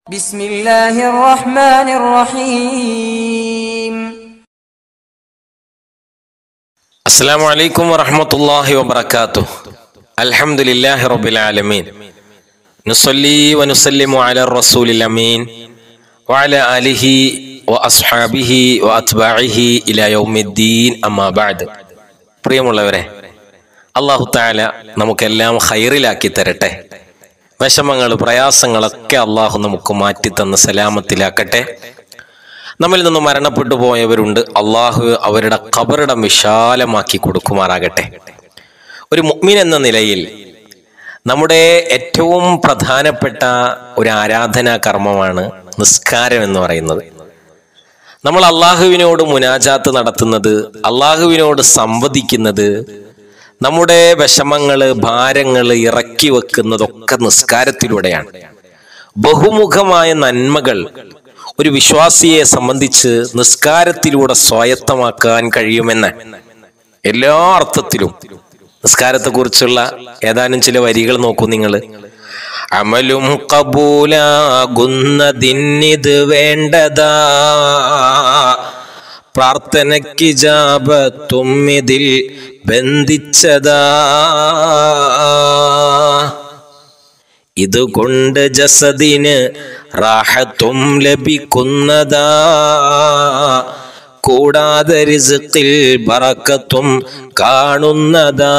بسم الله الرحمن الرحيم السلام عليكم ورحمة الله وبركاته الحمد لله رب العالمين نصلي ونسلم على الرسول الأمين وعلى آله وأصحابه وأتباعه إلى يوم الدين أما بعد പ്രിയമുള്ളവരെ അള്ളാഹു താല നമുക്കെല്ലാം ഹൈറിലാക്കി തരട്ടെ വിഷമങ്ങൾ പ്രയാസങ്ങളൊക്കെ അള്ളാഹു നമുക്ക് മാറ്റിത്തന്ന് സലാമത്തിലാക്കട്ടെ നമ്മിൽ നിന്ന് മരണപ്പെട്ടു പോയവരുണ്ട് അള്ളാഹു അവരുടെ ഖബറിടം വിശാലമാക്കി കൊടുക്കുമാറാകട്ടെ ഒരു മുഅ്മിൻ എന്ന നിലയിൽ നമ്മുടെ ഏറ്റവും പ്രധാനപ്പെട്ട ഒരു ആരാധനാ കർമ്മമാണ് നിസ്കാരം എന്ന് പറയുന്നത് നമ്മൾ അള്ളാഹുവിനോട് മുനാജാത്ത് നടത്തുന്നത് അള്ളാഹുവിനോട് സംവദിക്കുന്നത് നമ്മുടെ വിഷമങ്ങള് ഭാരങ്ങള് ഇറക്കി വെക്കുന്നതൊക്കെ നിസ്കാരത്തിലൂടെയാണ് ബഹുമുഖമായ നന്മകൾ ഒരു വിശ്വാസിയെ സംബന്ധിച്ച് നിസ്കാരത്തിലൂടെ സ്വായത്തമാക്കാൻ കഴിയുമെന്ന് എല്ലാ അർത്ഥത്തിലും നിസ്കാരത്തെ കുറിച്ചുള്ള ഏതാനും ചില വരികൾ നോക്കൂ നിങ്ങൾ അമലും കബൂലാകുന്നതിന്നിത് വേണ്ടതാ പ്രാർത്ഥനയ്ക്ക് ജാപത്തും ഇതിൽ ബന്ധിച്ചതാ ഇതുകൊണ്ട് ജസദിന് റാഹത്തും ലഭിക്കുന്നതാ കൂടാതെ റിസുക്കിൽ ബറക്കത്തും കാണുന്നതാ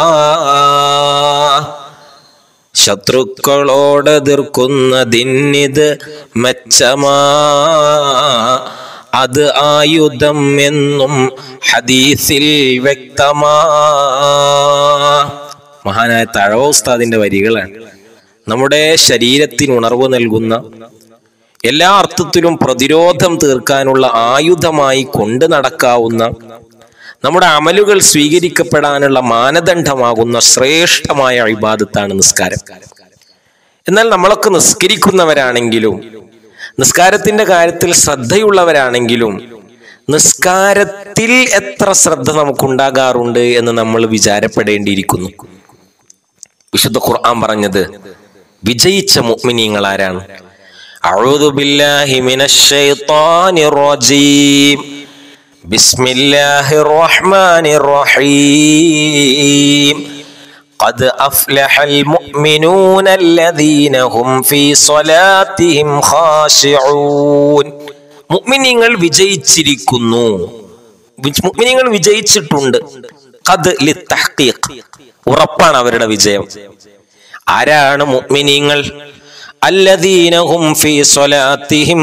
ശത്രുക്കളോടെതിർക്കുന്നതിന്നിത് മെച്ചമാ അത് ആയുധം എന്നും ഹദീസിൽ വ്യക്തമാ മഹാനായ തഴവോസ്താദിന്റെ വരികളാണ് നമ്മുടെ ശരീരത്തിന് ഉണർവ് നൽകുന്ന എല്ലാ അർത്ഥത്തിലും പ്രതിരോധം തീർക്കാനുള്ള ആയുധമായി കൊണ്ടു നടക്കാവുന്ന നമ്മുടെ അമലുകൾ സ്വീകരിക്കപ്പെടാനുള്ള മാനദണ്ഡമാകുന്ന ശ്രേഷ്ഠമായ ഇബാദത്താണ് നിസ്കാരം എന്നാൽ നമ്മളൊക്കെ നിസ്കരിക്കുന്നവരാണെങ്കിലും നിസ്കാരത്തിന്റെ കാര്യത്തിൽ ശ്രദ്ധയുള്ളവരാണെങ്കിലും നിസ്കാരത്തിൽ എത്ര ശ്രദ്ധ നമുക്കുണ്ടാകാറുണ്ട് എന്ന് നമ്മൾ വിചാരപ്പെടേണ്ടിയിരിക്കുന്നു വിശുദ്ധ ഖുർആൻ പറഞ്ഞത് വിജയിച്ച മുഅ്മിനീങ്ങൾ ആരാണ് അഊദു ബില്ലാഹി മിനശ് ശൈത്വാനിർ റജീം ബിസ്മില്ലാഹിർ റഹ്മാനിർ റഹീം قد أفلح المؤمنون الذين هم في صلاتهم خاشعون മുഅ്മിനീങ്ങൾ വിജയിച്ചിരിക്കുന്നു മുഅ്മിനീങ്ങൾ വിജയിച്ചിട്ടുണ്ട് ഖദ് ലിത്തഹ്ഖീഖ് ഉറപ്പാണ് അവരുടെ വിജയം ആരാണ് മുഅ്മിനീങ്ങൾ അല്ലദീനഹും ഫീ സ്വലാത്തിഹിം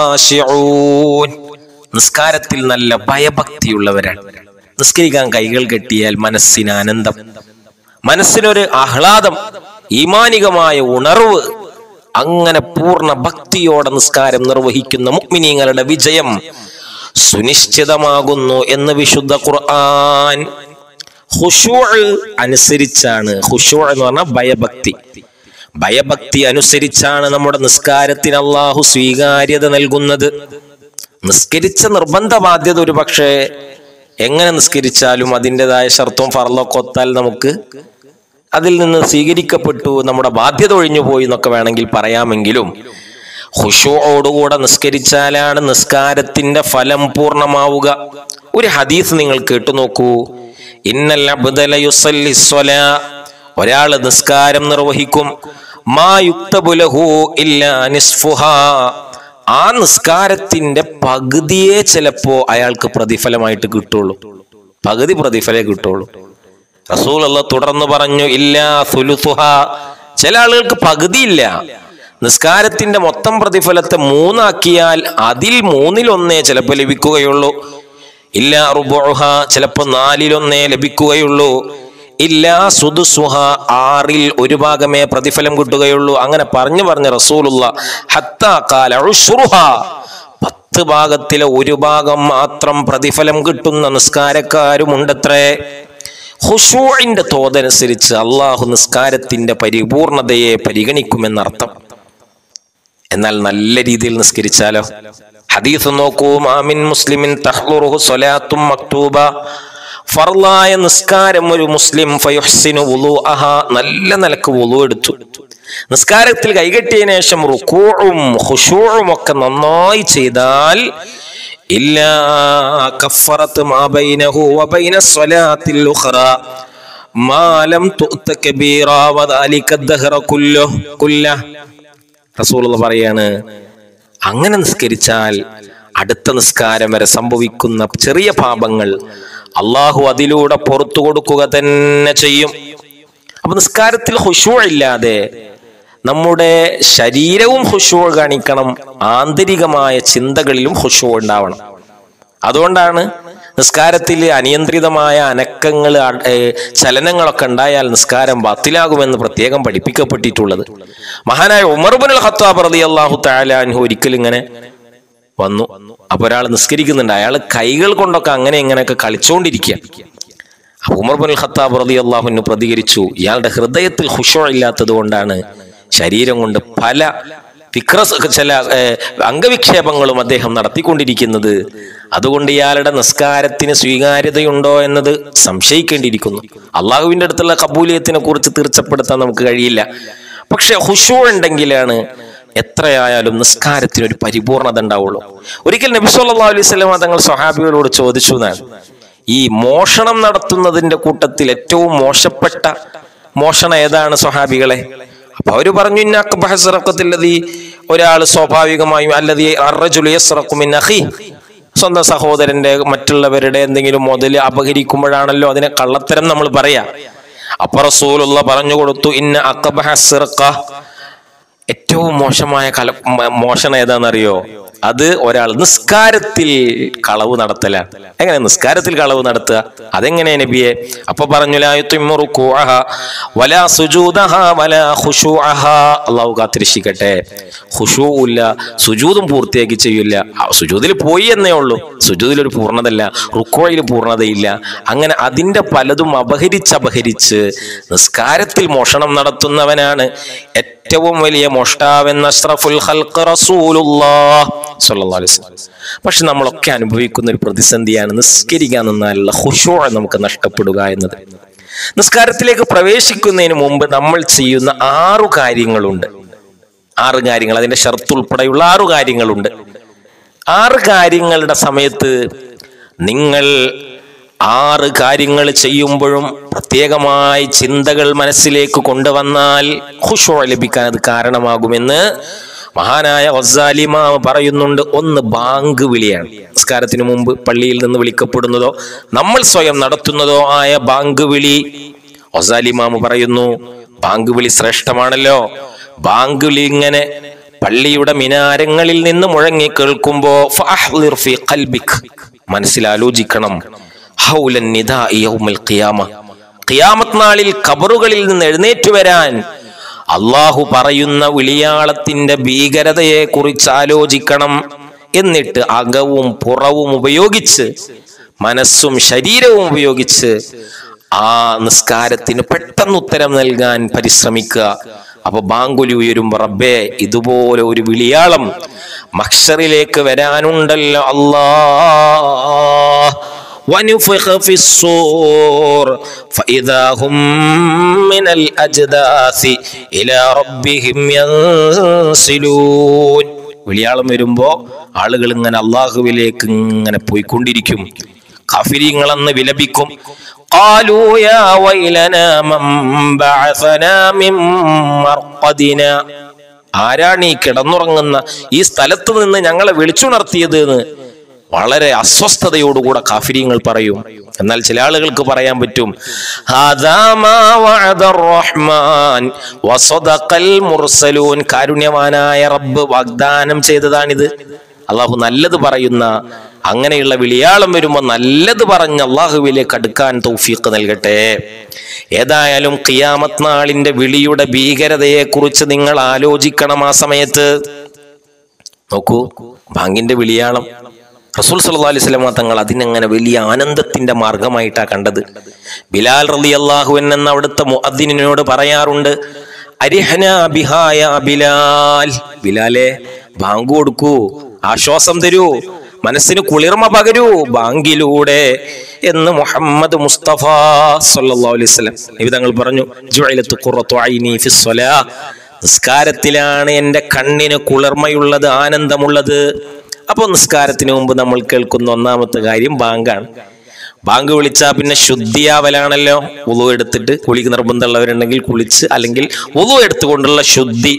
ഖാശിഊൻ നിസ്കാരത്തിൽ നല്ല ഭയഭക്തിയുള്ളവരാണ് നിസ്കരിക്കാൻ കൈകൾ കെട്ടിയാൽ മനസ്സിന് ആനന്ദം മനസ്സിനൊരു ആഹ്ലാദം ഈമാനികമായ ഉണർവ് അങ്ങനെ പൂർണ്ണ ഭക്തിയോടെ നിസ്കാരം നിർവഹിക്കുന്ന മുഅ്മിനീങ്ങളുടെ വിജയം സുനിശ്ചിതമാകുന്നു എന്ന് വിശുദ്ധ ഖുർആൻ ഹുഷൂ അനുസരിച്ചാണ് ഹുഷൂ എന്ന് പറഞ്ഞാൽ ഭയഭക്തി ഭയഭക്തി അനുസരിച്ചാണ് നമ്മുടെ നിസ്കാരത്തിന് അള്ളാഹു സ്വീകാര്യത നൽകുന്നത് നിസ്കരിച്ച നിർബന്ധ ബാധ്യത ഒരു പക്ഷേ എങ്ങനെ നിസ്കരിച്ചാലും അതിൻ്റെതായ ഷർത്തും ഫർലൊക്കെ ഒത്താൽ നമുക്ക് അതിൽ നിന്ന് സ്വീകരിക്കപ്പെട്ടു നമ്മുടെ ബാധ്യത ഒഴിഞ്ഞു പോയി എന്നൊക്കെ വേണമെങ്കിൽ പറയാമെങ്കിലും ഹുഷോടുകൂടെ നിസ്കരിച്ചാലാണ് നിസ്കാരത്തിന്റെ ഫലം പൂർണ്ണമാവുക ഒരു ഹദീസ് നിങ്ങൾ കേട്ടു നോക്കൂ ഇന്നൽ അബ്ദല യുസല്ലി സ്വലാ ഒരാൾ നിസ്കാരം നിർവഹിക്കും മാ യുക്തബുലഹു ഇല്ലാ നിസ്ഫുഹാ ആ നിസ്കാരത്തിന്റെ പകുതിയെ ചിലപ്പോ അയാൾക്ക് പ്രതിഫലമായിട്ട് കിട്ടുള്ളൂ പകുതി പ്രതിഫലേ കിട്ടുള്ളൂ റസൂൽ അല്ല തുടർന്ന് പറഞ്ഞു ഇല്ല സുലുസുഹ ചില ആളുകൾക്ക് പകുതിയില്ല നിസ്കാരത്തിന്റെ മൊത്തം പ്രതിഫലത്തെ മൂന്നാക്കിയാൽ അതിൽ മൂന്നിലൊന്നേ ചിലപ്പോൾ ലഭിക്കുകയുള്ളൂ ഇല്ല റുബുഹ ചിലപ്പോൾ നാലിലൊന്നേ ലഭിക്കുകയുള്ളൂ ഇല്ല സുദുസുഹ ആറിൽ ഒരു ഭാഗമേ പ്രതിഫലം കിട്ടുകയുള്ളൂ അങ്ങനെ പറഞ്ഞു പറഞ്ഞ റസൂലുള്ള ഹത്ത കാല ഉഷ്റുഹ പത്ത് ഭാഗത്തിലെ ഒരു ഭാഗം മാത്രം പ്രതിഫലം കിട്ടുന്ന നിസ്കാരക്കാരുമുണ്ടത്രേ ഹുഷൂഇന്റെ തോതനുസരിച്ച് അള്ളാഹു നിസ്കാരത്തിന്റെ പരിപൂർണതയെ പരിഗണിക്കുമെന്നർത്ഥം എന്നാൽ നല്ല രീതിയിൽ നിസ്കരിച്ചാലോ ഹദീസ് നോക്കൂ മാമിൻ മുസ്ലിമിൻ തഹ്ലുറുഹു സ്വലാത്തും മക്തൂബ ഫർലായ നിസ്കാരം ഒരു മുസ്ലിം ഫയുഹ്സിനു വുളു അഹ നല്ല നിലക്ക് വുളു എടുത്തു നിസ്കാരത്തിൽ കൈകെട്ടിയതിനു ശേഷം റുക്കൂഴും ഹുഷൂഴും ഒക്കെ നന്നായി ചെയ്താൽ ഇല്ല കഫറത്ത് മാ ബൈനഹു വബൈന സ്വലാത്തിൽ ഉഖറ മാ ലം തുഅത കബീറ വദാലിക ദഹറ കുല്ലു കുല്ല റസൂലുള്ള പറയാണ് അങ്ങനെ നിസ്കരിച്ചാൽ അടുത്ത നിസ്കാരം വരെ സംഭവിക്കുന്ന ചെറിയ പാപങ്ങൾ അള്ളാഹു അതിലൂടെ പുറത്തു കൊടുക്കുക തന്നെ ചെയ്യും അപ്പൊ നിസ്കാരത്തിൽ ഹുഷൂ ഇല്ലാതെ നമ്മുടെ ശരീരവും ഹുഷൂ കാണിക്കണം ആന്തരികമായ ചിന്തകളിലും ഹുഷൂ ഉണ്ടാവണം അതുകൊണ്ടാണ് നിസ്കാരത്തിൽ അനിയന്ത്രിതമായ അനക്കങ്ങൾ ചലനങ്ങളൊക്കെ ഉണ്ടായാൽ നിസ്കാരം ബാത്തിലാകുമെന്ന് പ്രത്യേകം പഠിപ്പിക്കപ്പെട്ടിട്ടുള്ളത് മഹാനായ ഉമർബുൽ ഖത്താബ് റതി അള്ളാഹു താലാൻഹു ഒരിക്കലും ഇങ്ങനെ വന്നു അപ്പൊ ഒരാൾ നിസ്കരിക്കുന്നുണ്ട് അയാൾ കൈകൾ കൊണ്ടൊക്കെ അങ്ങനെ ഇങ്ങനെയൊക്കെ കളിച്ചുകൊണ്ടിരിക്കുക അപ്പൊ ഉമർ ബുൽ ഖത്താബ് റതി അള്ളാഹുവിന് പ്രതികരിച്ചു ഇയാളുടെ ഹൃദയത്തിൽ ഹുഷോ ഇല്ലാത്തത് കൊണ്ടാണ് ശരീരം കൊണ്ട് പല വിക്രസ് ചില ഏഹ്, അംഗവിക്ഷേപങ്ങളും അദ്ദേഹം നടത്തിക്കൊണ്ടിരിക്കുന്നത് അതുകൊണ്ട് ഇയാളുടെ നിസ്കാരത്തിന് സ്വീകാര്യതയുണ്ടോ എന്നത് സംശയിക്കേണ്ടിയിരിക്കുന്നു അള്ളാഹുവിന്റെ അടുത്തുള്ള കബൂലിയത്തിനെ കുറിച്ച് തീർച്ചപ്പെടുത്താൻ നമുക്ക് കഴിയില്ല പക്ഷെ ഹുഷു ഉണ്ടെങ്കിലാണ് എത്രയായാലും നിസ്കാരത്തിന് ഒരു പരിപൂർണത ഉണ്ടാവുള്ളൂ ഒരിക്കൽ നബി സല്ലല്ലാഹു അലൈഹി വസല്ലം തങ്ങൾ സ്വഹാബികളോട് ചോദിച്ചു എന്നാണ് ഈ മോഷണം നടത്തുന്നതിന്റെ കൂട്ടത്തിൽ ഏറ്റവും മോശപ്പെട്ട മോഷണം ഏതാണ് സ്വഹാബികളെ അപ്പൊ അവര് പറഞ്ഞു ഇന്ന അക്ബഹ സിറഖത്തില്ലതി ഒരാൾ സ്വാഭാവികമായും അല്ലതി അർറജുലു യസ്റഖു മിൻ അഖി സ്വന്തം സഹോദരന്റെ മറ്റുള്ളവരുടെ എന്തെങ്കിലും മുതൽ അപഹരിക്കുമ്പോഴാണല്ലോ അതിനെ കള്ളത്തരം നമ്മൾ പറയാ അപ്പൊ റസൂലുള്ള പറഞ്ഞു കൊടുത്തു ഇന്ന അക്ബഹ സിറഖ ഏറ്റവും മോശമായ കല മ- മോഷണം ഏതാണെന്നറിയോ അത് ഒരാൾ നിസ്കാരത്തിൽ കളവ് നടത്തലാണ് എങ്ങനെ നിസ്കാരത്തിൽ കളവ് നടത്തുക അതെങ്ങനെ നബിയെ അപ്പൊ പറഞ്ഞു "ലാ യുത്തിമ്മു റുകൂഅഹ വലാ സുജൂദഹ വലാ ഖുശൂഅഹ." അള്ളാഹു കാത്തിരക്ഷിക്കട്ടെ ഖുശൂ ഇല്ല സുജൂദും പൂർത്തിയാക്കി ചെയ്യില്ല ആ, സുജൂദിൽ പോയി എന്നേ ഉള്ളൂ സുജൂദിൽ ഒരു പൂർണ്ണതയില്ല റുക്കോയിൽ പൂർണ്ണതയില്ല അങ്ങനെ അതിന്റെ പലതും അപഹരിച്ച് അപഹരിച്ച് നിസ്കാരത്തിൽ മോഷണം നടത്തുന്നവനാണ് ഏറ്റവും വലിയ മോഷ്ടാവെന്ന അഷ്റഫുൽ ഖൽഖ് റസൂലുള്ളാഹ് സ്വല്ലല്ലാഹു അലൈഹി വസല്ലം പക്ഷെ നമ്മളൊക്കെ അനുഭവിക്കുന്ന ഒരു പ്രതിസന്ധിയാണ് നിസ്കരിക്കാൻ നിന്നാലുള്ള ഹുഷോ നമുക്ക് നഷ്ടപ്പെടുക എന്നത് നിസ്കാരത്തിലേക്ക് പ്രവേശിക്കുന്നതിന് മുമ്പ് നമ്മൾ ചെയ്യുന്ന ആറു കാര്യങ്ങളുണ്ട് ആറ് കാര്യങ്ങൾ അതിന്റെ ഷർത്ത് ഉൾപ്പെടെയുള്ള ആറു കാര്യങ്ങളുണ്ട് ആറ് കാര്യങ്ങളുടെ സമയത്ത് നിങ്ങൾ ആറ് കാര്യങ്ങൾ ചെയ്യുമ്പോഴും പ്രത്യേകമായി ചിന്തകൾ മനസ്സിലേക്ക് കൊണ്ടുവന്നാൽ ഖുശൂ ലഭിക്കാൻ അത് കാരണമാകുമെന്ന് മഹാനായ വസാലിമാവ് പറയുന്നുണ്ട് ഒന്ന് ബാങ്ക് വിളിയാണ് നിസ്കാരത്തിന് മുമ്പ് പള്ളിയിൽ നിന്ന് വിളിക്കപ്പെടുന്നതോ നമ്മൾ സ്വയം നടത്തുന്നതോ ആയ ബാങ്ക് വിളി വസാലിമാമ് പറയുന്നു ബാങ്ക് വിളി ശ്രേഷ്ഠമാണല്ലോ ബാങ്ക് വിളി ഇങ്ങനെ പള്ളിയുടെ മിനാരങ്ങളിൽ നിന്ന് മുഴങ്ങി കേൾക്കുമ്പോ ഫഅഹ്ളിർ ഫീ ഖൽബിക് മനസ്സിൽ ആലോചിക്കണം ഹൗലൻ നിദാഇ യൗമൽ ഖിയാമ ഖിയാമത്ത് നാളിൽ ഖബറുകളിൽ നിന്ന് എഴുന്നേറ്റ് വരാൻ അള്ളാഹു പറയുന്ന വിളിയാളത്തിന്റെ ഭീകരതയെ കുറിച്ച് ആലോചിക്കണം എന്നിട്ട് അകവും പുറവും ഉപയോഗിച്ച് മനസ്സും ശരീരവും ഉപയോഗിച്ച് ആ നിസ്കാരത്തിന് പെട്ടെന്ന് ഉത്തരം നൽകാൻ പരിശ്രമിക്കുക അപ്പൊ ബാങ്കുലി ഉയരുമ്പോ റബ്ബേ ഇതുപോലെ ഒരു വിളിയാളം മക്ഷറിലേക്ക് വരാനുണ്ടല്ലോ അല്ലാ ونفخ في الصور فإذا هم من الأجداث إلى ربهم ينسلون വിളിയാളം വരുമ്പോ ആളുകൾ ഇങ്ങനെ അള്ളാഹുവിലേക്ക് ഇങ്ങനെ പോയിക്കൊണ്ടിരിക്കും കാഫിരിങ്ങളെന്ന് വിലപിക്കും قالوا يا ويلنا من بعثنا من مرقدنا ആരാണ് ഈ കിടന്നുറങ്ങുന്ന ഈ സ്ഥലത്ത് നിന്ന് ഞങ്ങളെ വിളിച്ചുണർത്തിയത് എന്ന് വളരെ അസ്വസ്ഥതയോടുകൂടെ കാഫിര്യങ്ങൾ പറയും എന്നാൽ ചില ആളുകൾക്ക് പറയാൻ പറ്റും "ഹാദാ മാ വഅദ റഹ്മാൻ വസദഖൽ മുർസലൂൻ കാരുണ്യവാനായ റബ്ബ് വാഗ്ദാനം ചെയ്തതാണിത് അള്ളാഹു നല്ലത് പറയുന്ന അങ്ങനെയുള്ള വിളിയാളം വരുമ്പോൾ നല്ലത് പറഞ്ഞ് അള്ളാഹുവിലേക്ക് അടുക്കാൻ തൗഫീഖ് നൽകട്ടെ ഏതായാലും ഖിയാമത്ത് നാളിന്റെ വിളിയുടെ ഭീകരതയെ കുറിച്ച് നിങ്ങൾ ആലോചിക്കണം ആ സമയത്ത് നോക്കൂ ബാങ്കിന്റെ വിളിയാളം റസൂൽ സല്ലല്ലാഹു അലൈഹി വസല്ലമ തങ്ങൾ അതിനങ്ങനെ വലിയ ആനന്ദത്തിന്റെ മാർഗമായിട്ടാ കണ്ടത് ബിലാൽ റളി അള്ളാഹുവൻ എന്ന അവിടുത്തെ മുഅദ്ദിനോട് പറയാറുണ്ട് അരിഹന ബിഹായ ബിലാൽ ബിലാലെ ബാങ്ക് കൊടുക്കൂ ആശ്വാസം തരൂ മനസ്സിന് കുളിർമ പകരൂ ബാങ്കിലൂടെ എന്ന് മുഹമ്മദ് മുസ്തഫ സല്ലല്ലാഹു അലൈഹി വസല്ലം നബി തങ്ങൾ പറഞ്ഞു ജുഅലത്ത് ഖുറത്തു ഐനി ഫിസ്സലാ നിസ്കാരത്തിലാണ് എൻ്റെ കണ്ണിന് കുളിർമയുള്ളത് ആനന്ദമുള്ളത് അപ്പോൾ നിസ്കാരത്തിന് മുമ്പ് നമ്മൾ കേൾക്കുന്ന ഒന്നാമത്തെ കാര്യം ബാങ്കാണ് ബാങ്ക് വിളിച്ചാൽ പിന്നെ ശുദ്ധിയാവലാണല്ലോ ഉളു എടുത്തിട്ട് കുളിക്ക് നിർബന്ധമുള്ളവരുണ്ടെങ്കിൽ കുളിച്ച് അല്ലെങ്കിൽ ഉളു എടുത്തുകൊണ്ടുള്ള ശുദ്ധി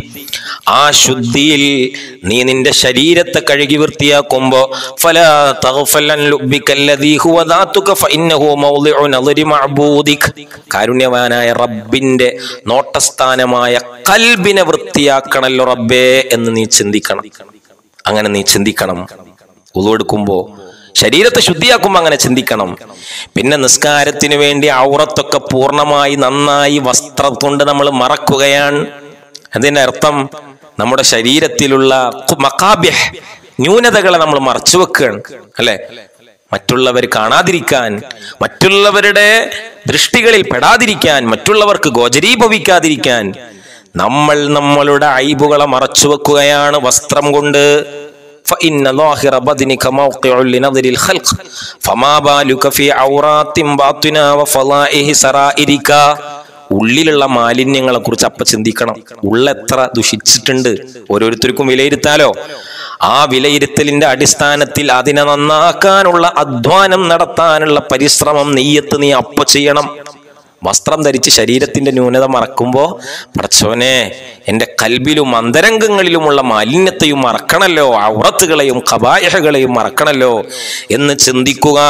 ആ ശുദ്ധിയിൽ നീ നിന്റെ ശരീരത്തെ കഴുകി വൃത്തിയാക്കുമ്പോ ഫലാ തഗ്ഫലൻ ലുബ്ബിക്കല്ലദീ ഹുവ ദാതുക ഫഇന്നഹു മൗളിഉ നളരി മഅബൂദിക് കാരുണ്യവാനായ റബ്ബിന്റെ നോട്ടസ്ഥാനമായ കൽബിനെ വൃത്തിയാക്കണല്ലോ റബ്ബേ എന്ന് നീ ചിന്തിക്കണം അങ്ങനെ നീ ചിന്തിക്കണം ഉളു എടുക്കുമ്പോ ശരീരത്തെ ശുദ്ധിയാക്കുമ്പോൾ അങ്ങനെ ചിന്തിക്കണം പിന്നെ നിസ്കാരത്തിന് വേണ്ടി ഔറത്തൊക്കെ പൂർണ്ണമായി നന്നായി വസ്ത്രം കൊണ്ട് നമ്മൾ മറക്കുകയാണ് അതിന്റെ അർത്ഥം നമ്മുടെ ശരീരത്തിലുള്ള കു- മക്കാബ്യഹ് ന്യൂനതകളെ നമ്മൾ മറച്ചു വെക്കുകയാണ് അല്ലെ മറ്റുള്ളവർ കാണാതിരിക്കാൻ മറ്റുള്ളവരുടെ ദൃഷ്ടികളിൽ പെടാതിരിക്കാൻ മറ്റുള്ളവർക്ക് ഗോചരീഭവിക്കാതിരിക്കാൻ നമ്മൾ നമ്മളുടെ ഐബുകളെ മറച്ചു വെക്കുകയാണ് വസ്ത്രം കൊണ്ട് فإن ظاهر بدنك موقع لنظر الخلق فما بالك في عورات باطنة وفضائح سرائرك ഉള്ളിലുള്ള മാലിന്യങ്ങളെ കുറിച്ച് അപ്പ ചിന്തിക്കണം ഉള്ളെത്ര ദുഷിച്ചിട്ടുണ്ട് ഓരോരുത്തർക്കും വിലയിരുത്താലോ ആ വിലയിരുത്തലിന്റെ അടിസ്ഥാനത്തിൽ അതിനെ നന്നാക്കാനുള്ള അധ്വാനം നടത്താനുള്ള പരിശ്രമം നെയ്യത്ത് നീ അപ്പ ചെയ്യണം വസ്ത്രം ധരിച്ച് ശരീരത്തിന്റെ ന്യൂനത മറക്കുമ്പോ പടച്ചോനെ എന്റെ കൽബിലും അന്തരംഗങ്ങളിലുമുള്ള മാലിന്യത്തെയും മറക്കണല്ലോ ഔറത്തുകളെയും കബായഹകളെയും മറക്കണല്ലോ എന്ന് ചിന്തിക്കുക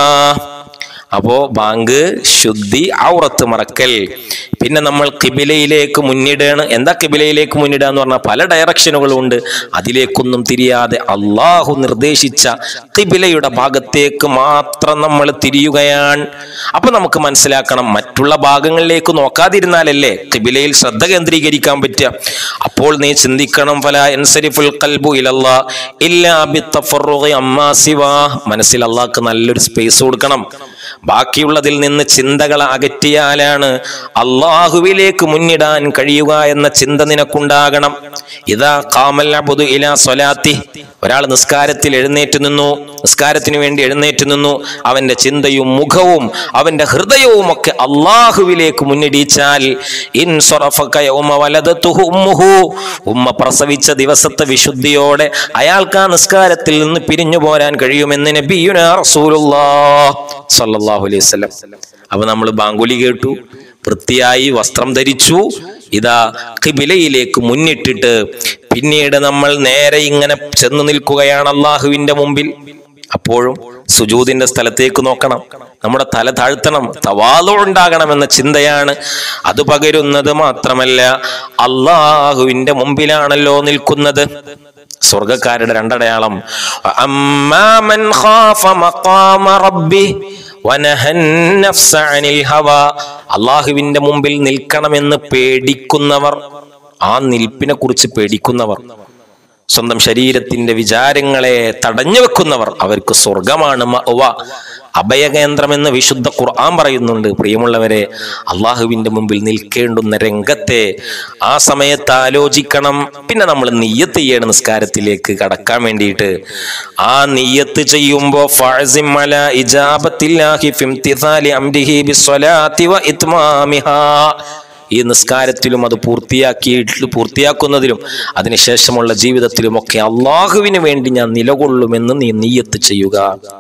അപ്പോ ബാങ്ക് ശുദ്ധി ഔറത്ത് മറക്കൽ പിന്നെ നമ്മൾ കിബിലയിലേക്ക് മുന്നിടുകയാണ് എന്താ കിബിലയിലേക്ക് മുന്നിടുക എന്ന് പറഞ്ഞാൽ പല ഡയറക്ഷനുകളും ഉണ്ട് അതിലേക്കൊന്നും തിരിയാതെ അള്ളാഹു നിർദ്ദേശിച്ച കിബിലയുടെ ഭാഗത്തേക്ക് മാത്രം നമ്മൾ തിരിയുകയാണ് അപ്പൊ നമുക്ക് മനസ്സിലാക്കണം മറ്റുള്ള ഭാഗങ്ങളിലേക്ക് നോക്കാതിരുന്നാലല്ലേ കിബിലയിൽ ശ്രദ്ധ കേന്ദ്രീകരിക്കാൻ പറ്റുക അപ്പോൾ നീ ചിന്തിക്കണം ഫല എൻസരിഫുൽ കൽബു ഇലല്ലാ ഇല്ലാ ബിത്തഫറുഗി അമ്മാ സിവാ മനസ്സിൽ അള്ളാഹ്ക്ക് നല്ലൊരു സ്പേസ് കൊടുക്കണം ബാക്കിയുള്ളതിൽ നിന്ന് ചിന്തകൾ അകറ്റിയാലാണ് അള്ളാഹുവിലേക്ക് മുന്നിടാൻ കഴിയുക എന്ന ചിന്ത നിനക്കുണ്ടാകണം ഇതാ കാമൽ അബുദു ഇലാ സ്വലാത്തി ഒരാൾ നിസ്കാരത്തിൽ എഴുന്നേറ്റ് നിന്നു നിസ്കാരത്തിന് വേണ്ടി എഴുന്നേറ്റ് നിന്നു അവന്റെ ചിന്തയും മുഖവും അവന്റെ ഹൃദയവും ഒക്കെ അള്ളാഹുവിലേക്ക് മുന്നിടിച്ചാൽ ഇൻ സ്വറഫക യൗമ വലദതുഹു ഉമ്മുഹു ഉമ്മ പ്രസവിച്ച ദിവസത്തെ വിശുദ്ധിയോടെ അയാൾക്ക് ആ നിസ്കാരത്തിൽ നിന്ന് പിരിഞ്ഞു പോരാൻ കഴിയുമെന്ന് നബിയുനാ റസൂലുള്ളാഹ് സല്ലല്ലാഹു അലൈഹി വസല്ലം അപ്പൊ നമ്മൾ ബാങ്കുലി കേട്ടു വൃത്തിയായി വസ്ത്രം ധരിച്ചു ഇതാ കിബിലയിലേക്ക് മുന്നിട്ടിട്ട് പിന്നീട് നമ്മൾ നേരെ ഇങ്ങനെ ചെന്ന് നിൽക്കുകയാണ് അള്ളാഹുവിന്റെ മുമ്പിൽ അപ്പോഴും സുജൂദിന്റെ സ്ഥലത്തേക്ക് നോക്കണം നമ്മുടെ തല താഴ്ത്തണം തവാലോ ഉണ്ടാകണമെന്ന ചിന്തയാണ് അത് പകരുന്നത് മാത്രമല്ല അള്ളാഹുവിന്റെ മുമ്പിലാണല്ലോ നിൽക്കുന്നത് സ്വർഗക്കാരുടെ രണ്ടടയാളം അമ്മാമൻ ഖാഫ മഖാമ റബ്ബി വനഹൻ നഫ്സ അനിൽ ഹവാ അള്ളാഹുവിന്റെ മുമ്പിൽ നിൽക്കണമെന്ന് പേടിക്കുന്നവർ ആ നിൽപ്പിനെ കുറിച്ച് പേടിക്കുന്നവർ സ്വന്തം ശരീരത്തിന്റെ വിചാരങ്ങളെ തടഞ്ഞു വെക്കുന്നവർ അവർക്ക് സ്വർഗമാണ് മഅ്വ. അഭയകേന്ദ്രമെന്ന് വിശുദ്ധ ഖുർആൻ പറയുന്നുണ്ട് പ്രിയമുള്ളവരെ അള്ളാഹുവിന്റെ മുമ്പിൽ നിൽക്കേണ്ടുന്ന രംഗത്തെ ആ സമയത്ത് ആലോചിക്കണം പിന്നെ നമ്മൾ നെയ്യത്ത് ചെയ്യണം നിസ്കാരത്തിലേക്ക് കടക്കാൻ വേണ്ടിയിട്ട് ആ നെയ്യത്ത് ചെയ്യുമ്പോ ഫഅസിം അലാ ഇജാബത്തില്ലാഹി ഫിംതിസാലി അംരിഹി ബിസ്സലാത്തി വ ഇത്മാമിഹാ ഈ നിസ്കാരത്തിലും അത് പൂർത്തിയാക്കിയിട്ട് പൂർത്തിയാക്കുന്നതിലും അതിനുശേഷമുള്ള ജീവിതത്തിലുമൊക്കെ അള്ളാഹുവിന് വേണ്ടി ഞാൻ നിലകൊള്ളുമെന്ന് നീ നീയത്ത് ചെയ്യുക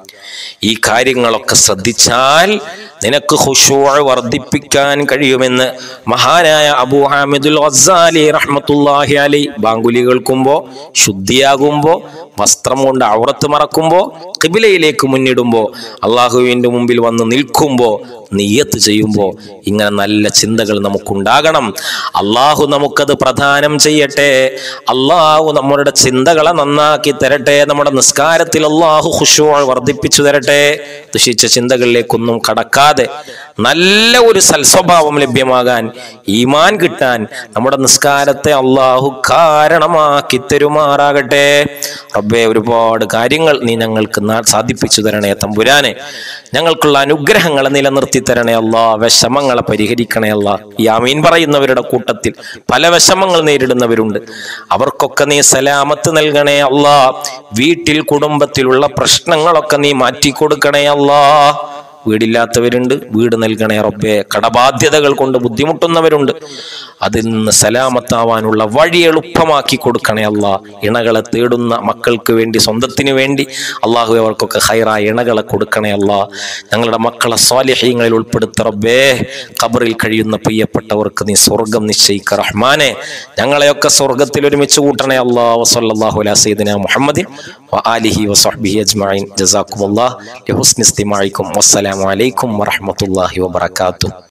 ഈ കാര്യങ്ങളൊക്കെ ശ്രദ്ധിച്ചാൽ നിനക്ക് ഖുശൂഅ വർദ്ധിപ്പിക്കാൻ കഴിയുമെന്ന് മഹാനായ അബൂ ഹാമിദുൽ ഗസാലി റഹ്മത്തുള്ളാഹി അലൈ ബാങ്കുലി കേൾക്കുമ്പോ ശുദ്ധിയാകുമ്പോ വസ്ത്രം കൊണ്ട് ഔറത്ത് മറക്കുമ്പോ കിബിലയിലേക്ക് മുന്നിടുമ്പോ അള്ളാഹുവിന്റെ മുമ്പിൽ വന്ന് നിൽക്കുമ്പോ നീയത്ത് ചെയ്യുമ്പോ ഇങ്ങനെ നല്ല ചിന്തകൾ നമുക്കുണ്ടാകണം അള്ളാഹു നമുക്കത് പ്രദാനം ചെയ്യട്ടെ അള്ളാഹു നമ്മുടെ ചിന്തകളെ നന്നാക്കി തരട്ടെ നമ്മുടെ നിസ്കാരത്തിൽ അള്ളാഹു ഖുശൂഅ വർദ്ധിപ്പിച്ചു തരട്ടെ ദുഷിച്ച ചിന്തകളിലേക്കൊന്നും കടക്കാതെ നല്ല ഒരു സൽസ്വഭാവം ലഭ്യമാകാൻ ഈമാൻ കിട്ടാൻ നമ്മുടെ നിസ്കാരത്തെ അള്ളാഹു കാരണമാക്കി തരുമാറാകട്ടെ റബ്ബേ ഒരുപാട് കാര്യങ്ങൾ നീ ഞങ്ങൾക്ക് നാ- സാധിപ്പിച്ചു തരണേ തമ്പുരാനെ ഞങ്ങൾക്കുള്ള അനുഗ്രഹങ്ങളെ നിലനിർത്തി തരണേ അല്ലാ വിഷമങ്ങളെ പരിഹരിക്കണേ അല്ലാ ഈ ആമീൻ പറയുന്നവരുടെ കൂട്ടത്തിൽ പല വിഷമങ്ങൾ നേരിടുന്നവരുണ്ട് അവർക്കൊക്കെ നീ സലാമത്ത് നൽകണേ അല്ലാ വീട്ടിൽ കുടുംബത്തിലുള്ള പ്രശ്നങ്ങളൊക്കെ നീ മാറ്റിക്കൊടുക്കണേ അല്ലാ വീടില്ലാത്തവരുണ്ട് വീട് നൽകണേ റബ്ബേ കടബാധ്യതകൾ കൊണ്ട് ബുദ്ധിമുട്ടുന്നവരുണ്ട് അതിൽ നിന്ന് സലാമത്താവാനുള്ള വഴി എളുപ്പമാക്കി കൊടുക്കണേ അല്ല ഇണകളെ തേടുന്ന മക്കൾക്ക് വേണ്ടി സ്വന്തത്തിന് വേണ്ടി അള്ളാഹു അവർക്കൊക്കെ ഹൈറായ ഇണകളെ കൊടുക്കണേ അല്ല ഞങ്ങളുടെ മക്കളെ സ്വാലിഹ്യങ്ങളിൽ ഉൾപ്പെടുത്ത റബ്ബേ ഖബറിൽ കഴിയുന്ന പ്രിയപ്പെട്ടവർക്ക് നീ സ്വർഗം നിശ്ചയിക്ക റഹ്മാനെ ഞങ്ങളെയൊക്കെ സ്വർഗത്തിൽ ഒരുമിച്ച് കൂട്ടണേ അല്ലാ വസല്ലല്ലാഹു അലാ സയ്യിദിന മുഹമ്മദിൻ വആലിഹി വസഹ്ബിഹി അജ്മഈൻ ജസാക്കുമുല്ലാഹ് ലിഹുസ്നി ഇസ്തിമാഇക്കും വസ്സലാമു അലൈക്കും വറഹ്മത്തുള്ളാഹി വബറകാതുഹു